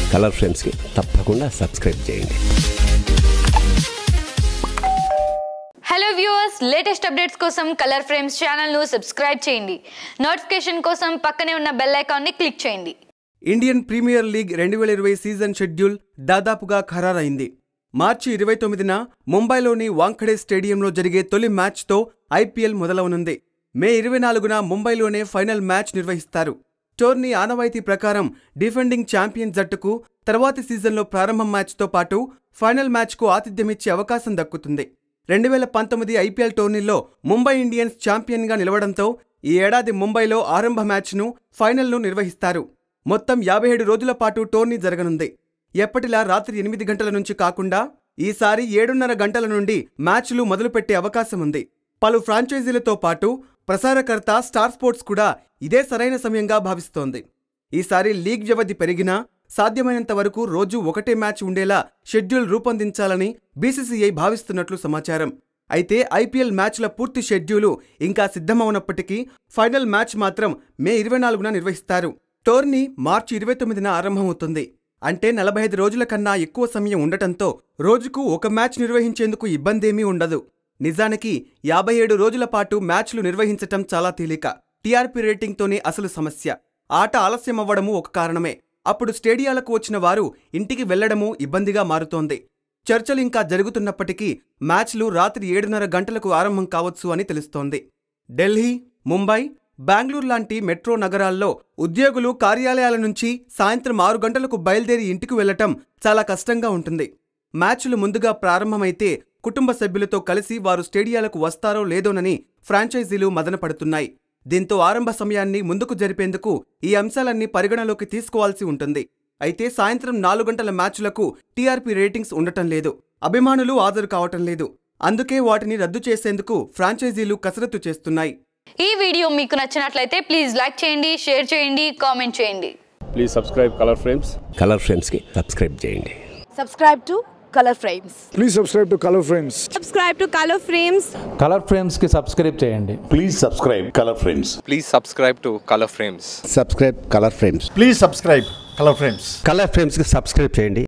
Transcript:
Colour ఫ్రేమ్స్కి తప్పకుండా subscribe చేయండి hello viewers latest updates కోసం కలర్ ఫ్రేమ్స్ ఛానల్ను సబ్స్క్రైబ్ చేయండి నోటిఫికేషన్ కోసం పక్కనే ఉన్న బెల్ ఐకాన్ని క్లిక్ చేయండి ఇండియన్ ప్రీమియర్ లీగ్ రెండు వేల ఇరవై సీజన్ షెడ్యూల్ దాదాపుగా ఖరారైంది మార్చి ఇరవై తొమ్మిదిన ముంబైలోని వాంఖడే స్టేడియంలో జరిగే తొలి మ్యాచ్తో ఐపీఎల్ మొదలవనుంది మే ఇరవై నాలుగున ముంబైలోనే ఫైనల్ మ్యాచ్ నిర్వహిస్తారు టోర్నీ ఆనవాయితీ ప్రకారం డిఫెండింగ్ ఛాంపియన్ జట్టుకు తర్వాతి సీజన్లో ప్రారంభ మ్యాచ్తో పాటు ఫైనల్ మ్యాచ్కు ఆతిథ్యమిచ్చే అవకాశం దక్కుతుంది రెండు వేల పంతొమ్మిది ఐపీఎల్ టోర్నీలో ముంబై ఇండియన్స్ ఛాంపియన్గా నిలవడంతో ఈ ఏడాది ముంబైలో ఆరంభ మ్యాచ్ను ఫైనల్ను నిర్వహిస్తారు మొత్తం యాభై ఏడు రోజుల పాటు టోర్నీ జరగనుంది ఎప్పటిలా రాత్రి ఎనిమిది గంటల నుంచి కాకుండా ఈసారి ఏడున్నర గంటల నుండి మ్యాచ్లు మొదలుపెట్టే అవకాశం ఉంది పలు ఫ్రాంచైజీలతో పాటు ప్రసారకర్త స్టార్ స్పోర్ట్స్ కూడా ఇదే సరైన సమయంగా భావిస్తోంది ఈసారి లీగ్ వ్యవధి పెరిగినా సాధ్యమైనంత వరకు రోజు ఒకటే మ్యాచ్ ఉండేలా షెడ్యూల్ రూపొందించాలని బీసీసీఐ భావిస్తున్నట్లు సమాచారం అయితే ఐపీఎల్ మ్యాచ్ల పూర్తి షెడ్యూలు ఇంకా సిద్ధమవునప్పటికీ ఫైనల్ మ్యాచ్ మాత్రం మే ఇరవై నాలుగున నిర్వహిస్తారు టోర్నీ మార్చి ఇరవై తొమ్మిదిన ఆరంభమవుతుంది అంటే నలభై ఐదు రోజుల కన్నా ఎక్కువ సమయం ఉండటంతో రోజుకు ఒక మ్యాచ్ నిర్వహించేందుకు ఇబ్బందేమీ ఉండదు నిజానికి యాభై ఏడు రోజుల పాటు మ్యాచ్లు నిర్వహించటం చాలా తేలిక టీఆర్పీ రేటింగ్తోనే అసలు సమస్య ఆట ఆలస్యమవ్వడము ఒక కారణమే అప్పుడు స్టేడియాలకు వచ్చిన వారు ఇంటికి వెళ్లడము ఇబ్బందిగా మారుతోంది చర్చలు ఇంకా జరుగుతున్నప్పటికీ మ్యాచ్లు రాత్రి ఏడున్నర గంటలకు ఆరంభం కావచ్చు అని తెలుస్తోంది ఢిల్లీ ముంబై బెంగళూరు లాంటి మెట్రో నగరాల్లో ఉద్యోగులు కార్యాలయాల నుంచి సాయంత్రం ఆరు గంటలకు బయలుదేరి ఇంటికి వెళ్లటం చాలా కష్టంగా ఉంటుంది మ్యాచ్లు ముందుగా ప్రారంభమైతే కుటుంబ సభ్యులతో కలిసి వారు స్టేడియాలకు వస్తారో లేదోనని ఫ్రాంచైజీలు మదనపడుతున్నాయి దీంతో ఆరంభ సమయాన్ని ముందుకు జరిపేందుకు ఈ అంశాలన్నీ పరిగణలోకి తీసుకోవాల్సి ఉంటుంది అయితే సాయంత్రం నాలుగు గంటల మ్యాచ్లకు టీఆర్పీ రేటింగ్స్ ఉండటం లేదు అభిమానులు హాజరు కావటం లేదు అందుకే వాటిని రద్దు చేసేందుకు ఫ్రాంచైజీలు కసరత్తు చేస్తున్నాయి ఈ వీడియో మీకు నచ్చినట్లయితే ప్లీజ్ లైక్ చేయండి షేర్ చేయండి కామెంట్ చేయండి please subscribe Color Frames Color ఫ్రేమ్స్కి సబ్స్క్రైబ్ చేయండి subscribe to color frames Please subscribe to Color Frames. subscribe to color frames Color ఫ్రేమ్స్కి సబ్స్క్రైబ్ చేయండి Please subscribe Color Frames. Please subscribe to Color Frames. Subscribe Color Frames Please subscribe Color Frames. Color ఫ్రేమ్స్కి subscribe చేయండి